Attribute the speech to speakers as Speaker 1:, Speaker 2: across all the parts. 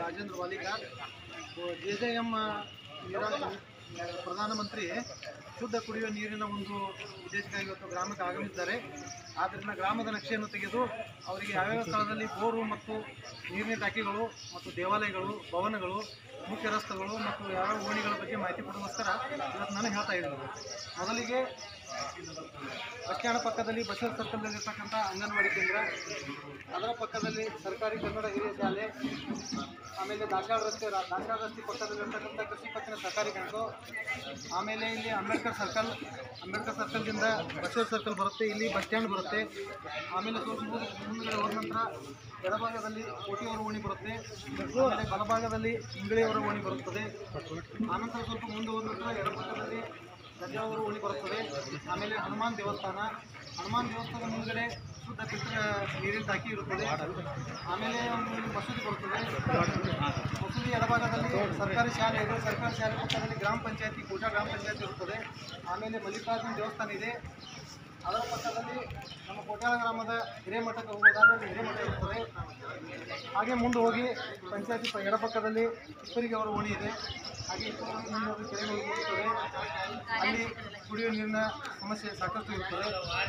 Speaker 1: Rajendra Waligar J J M ಪ್ರಧಾನಮಂತ್ರಿ ಶುದ್ಧ ಕುಡಿಯುವ ನೀರಿನ ಒಂದು ಉದ್ದೇಶಕ್ಕಾಗಿ ಇವತ್ತು ಗ್ರಾಮಕ್ಕೆ ಆಗಮಿಸಿದ್ದಾರೆ ಆದ್ದರಿಂದ ಗ್ರಾಮದ ನಕ್ಷೆಯನ್ನು ತೆಗೆದು ಅವರಿಗೆ ಯಾವ್ಯಾವ ಸ್ಥಳದಲ್ಲಿ ಬೋರು ಮತ್ತು ನೀರಿನ ಟಾಕಿಗಳು ಮತ್ತು ದೇವಾಲಯಗಳು ಭವನಗಳು ಮುಖ್ಯ ರಸ್ತೆಗಳು ಮತ್ತು ಯಾವ್ಯಾವ ಓಣಿಗಳ ಬಗ್ಗೆ ಮಾಹಿತಿ ಕೊಡೋಗೋಸ್ಕರ ಇವತ್ತು ನಾನು ಹೇಳ್ತಾ ಇದ್ದೀನಿ ಮೊದಲಿಗೆ ಬಸ್ ಸ್ಟ್ಯಾಂಡ್ ಪಕ್ಕದಲ್ಲಿ ಬಸವ ಸರ್ಕಲ್ನಲ್ಲಿರ್ತಕ್ಕಂಥ ಅಂಗನವಾಡಿ ಕೇಂದ್ರ ಅದರ ಪಕ್ಕದಲ್ಲಿ ಸರ್ಕಾರಿ ಕನ್ನಡ ಹಿರಿಯ ಶಾಲೆ ಆಮೇಲೆ ದಾಸಾಳ ರಸ್ತೆ ರಾ- ದಾಸಾಳ ರಸ್ತೆ ಪಕ್ಕದಲ್ಲಿರ್ತಕ್ಕಂಥ ಕೃಷಿ ಪತ್ತಿನ ಸರ್ಕಾರಿ ಬ್ಯಾಂಕು ಆಮೇಲೆ ಇಲ್ಲಿ ಅಂಬೇಡ್ಕರ್ ಸರ್ಕಲ್ ಅಂಬೇಡ್ಕರ್ ಸರ್ಕಲ್ದಿಂದ ಬಸವ ಸರ್ಕಲ್ ಬರುತ್ತೆ ಇಲ್ಲಿ ಬಸ್ ಸ್ಟ್ಯಾಂಡ್ ಬರುತ್ತೆ ಆಮೇಲೆ ಸ್ವಲ್ಪ ಮುಂದೆ ಮುಂದ್ಗಡೆ ಹೋದ ನಂತರ ಎಡಭಾಗದಲ್ಲಿ ಕೋಟಿಯವರ ಓಣಿ ಬರುತ್ತೆ ಆಮೇಲೆ ಬಲಭಾಗದಲ್ಲಿ ಇಂಗಳಿಯವರ ಓಣಿ ಬರುತ್ತದೆ ಆನಂತರ ಸ್ವಲ್ಪ ಮುಂದೆ ಹೋದ ನಂತರ ಎಡಪಕ್ಕದಲ್ಲಿ ಗಜಾವರ ಓಣಿ ಬರುತ್ತದೆ ಆಮೇಲೆ ಹನುಮಾನ್ ದೇವಸ್ಥಾನ ಹನುಮಾನ್ ದೇವಸ್ಥಾನದ ಮುಂದ್ಗಡೆ ಶುದ್ಧ ಫಿಲ್ಟರ್ ನೀರಿನ ಟಾಕಿ ಇರುತ್ತದೆ ಆಮೇಲೆ ಒಂದು ಮಸೂದಿ ಬರುತ್ತದೆ ಮಸೂದಿ ಎಡಭಾಗದಲ್ಲಿ ಸರ್ಕಾರಿ ಶಾಲೆ ಇದೆ ಸರ್ಕಾರಿ ಶಾಲೆ ಪಕ್ಕದಲ್ಲಿ ಗ್ರಾಮ ಪಂಚಾಯತಿ ಕೋಟಾ ಗ್ರಾಮ ಪಂಚಾಯತಿ ಇರುತ್ತದೆ ಆಮೇಲೆ ಮಲ್ಲಿಕಾರ್ಜುನ ದೇವಸ್ಥಾನ ಇದೆ ಅದರ ಪಕ್ಕದಲ್ಲಿ ನಮ್ಮ ಕೋಟ್ಯಾಳ ಗ್ರಾಮದ ಹಿರೇಮಠಕ್ಕೆ ಹೋಗೋದಾದ್ರೆ ಅಲ್ಲಿ ಹಿರೇಮಠ ಇರುತ್ತದೆ ಹಾಗೆ ಮುಂದೆ ಹೋಗಿ ಪಂಚಾಯತಿ ಪ- ಎಡಪಕ್ಕದಲ್ಲಿ ಇಬ್ಬರಿಗೆ ಅವರ ಓಣಿ ಇದೆ ಹಾಗೆ ಇಬ್ಬರಿಗೆ ಮುಂದೆ ಹೋಗಿ ಕೆರೆಗಳಿಗೆ ಹೋಗುತ್ತದೆ ಅಲ್ಲಿ ಕುಡಿಯುವ ನೀರಿನ ಸಮಸ್ಯೆ ಸಾಕಷ್ಟು ಇರುತ್ತದೆ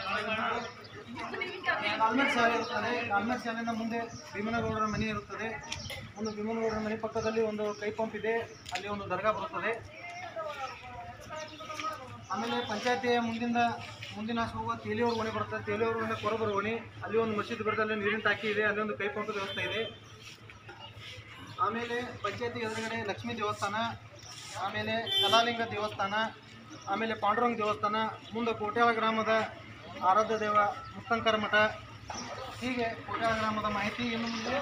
Speaker 1: ಕಾಲ್ಮೆಟ್ ಶಾಲೆ ಇರುತ್ತದೆ ಕಾಲ್ಮೆಟ್ ಶಾಲೆಯಿಂದ ಮುಂದೆ ಭೀಮನಗೌಡರ ಮನೆ ಇರುತ್ತದೆ ಒಂದು ಭೀಮನಗೌಡರ ಮನೆ ಪಕ್ಕದಲ್ಲಿ ಒಂದು ಕೈ ಪಂಪ್ ಇದೆ ಅಲ್ಲಿ ಒಂದು ದರ್ಗಾ ಬರುತ್ತದೆ ಆಮೇಲೆ ಪಂಚಾಯತಿಯ ಮುಂದಿಂದ ಮುಂದಿನ ಹೋಗುವ ತೇಲಿಯವ್ರ ಓಣಿ ಬರ್ತದೆ ತೇಲಿಯವ್ರ ಓಣಿ ಕೊರಬರ ಓಣಿ ಅಲ್ಲಿ ಒಂದು ಮಸೀದಿ ಬರ್ತದೆ ಅಲ್ಲಿ ನೀರಿನ ಟಾಕಿ ಇದೆ ಅಲ್ಲಿ ಒಂದು ಕೈ ಪಂಪ್ ವ್ಯವಸ್ಥೆ ಇದೆ ಆಮೇಲೆ ಪಂಚಾಯತಿ ಎದುರುಗಡೆ ಲಕ್ಷ್ಮೀ ದೇವಸ್ಥಾನ ಆಮೇಲೆ ಕಲಾಲಿಂಗ ದೇವಸ್ಥಾನ ಆಮೇಲೆ ಪಾಂಡುರಂಗ ದೇವಸ್ಥಾನ ಮುಂದೆ ಕೋಟ್ಯಾಳ ಗ್ರಾಮದ ಆರಾಧ್ಯ ದೇವ ಮುತ್ತಂಕರ ಮಠ ಹೀಗೆ ಕೋಟ್ಯಾಳ ಗ್ರಾಮದ ಮಾಹಿತಿ ಇನ್ನು ಮುಂದೆ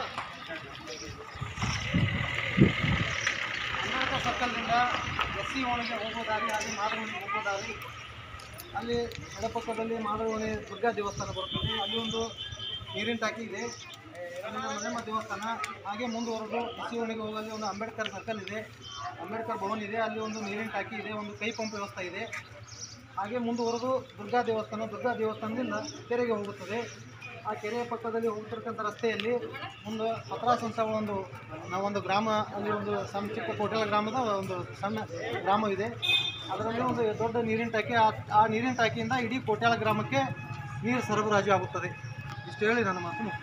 Speaker 1: ಅಂಬೇಡ್ಕರ್ ಸರ್ಕಲ್ನಿಂದ ಎಸ್ ಸಿ ಓಣಿಗೆ ಹೋಗೋ ದಾರಿ ಹಾಗೆ ಮಾದರೋಣಿಗೆ ಹೋಗೋ ದಾರಿ ಅಲ್ಲಿ ಎಡಪಕ್ಕದಲ್ಲಿ ಮಾದರೋಣಿ ದುರ್ಗಾ ದೇವಸ್ಥಾನ ಬರುತ್ತದೆ ಅಲ್ಲಿ ಒಂದು ನೀರಿನ ಟಾಕಿ ಇದೆ ಆಮೇಲೆ ಮನೆಮ್ಮ ದೇವಸ್ಥಾನ ಹಾಗೆ ಮುಂದುವರೆದು ಎಸ್ ಸಿ ಓಣಿಗೆ ಹೋಗಲ್ಲಿ ಒಂದು ಅಂಬೇಡ್ಕರ್ ಸರ್ಕಲ್ ಇದೆ ಅಂಬೇಡ್ಕರ್ ಭವನ್ ಇದೆ ಅಲ್ಲಿ ಒಂದು ನೀರಿನ ಟಾಕಿ ಇದೆ ಒಂದು ಕೈ ಪಂಪ್ ವ್ಯವಸ್ಥೆ ಇದೆ ಹಾಗೆ ಮುಂದುವರೆದು ದುರ್ಗಾ ದೇವಸ್ಥಾನ ದುರ್ಗಾ ದೇವಸ್ಥಾನದಿಂದ ಕೆರೆಗೆ ಹೋಗುತ್ತದೆ ಆ ಕೆರೆಯ ಪಕ್ಕದಲ್ಲಿ ಹೋಗ್ತಿರ್ತಕ್ಕಂಥ ರಸ್ತೆಯಲ್ಲಿ ಒಂದು ಪತ್ರಾಸ್ ಅಂತ ಒಂದು ನಾವೊಂದು ಗ್ರಾಮ ಅಲ್ಲಿ ಒಂದು ಸಣ್ಣ ಚಿಕ್ಕ ಕೋಟೆಲ ಗ್ರಾಮದ ಒಂದು ಸಣ್ಣ ಗ್ರಾಮವಿದೆ ಅದರಲ್ಲಿ ಒಂದು ದೊಡ್ಡ ನೀರಿನ ಟಾಕಿ ಆ ಆ ನೀರಿನ ಟಾಕಿಯಿಂದ ಇಡೀ ಕೋಟ್ಯಾಳ ಗ್ರಾಮಕ್ಕೆ ನೀರು ಸರಬರಾಜು ಆಗುತ್ತದೆ ಇಷ್ಟು ಹೇಳಿ ನನ್ನ ಮಾತು ಮುಕ್ತಾಯ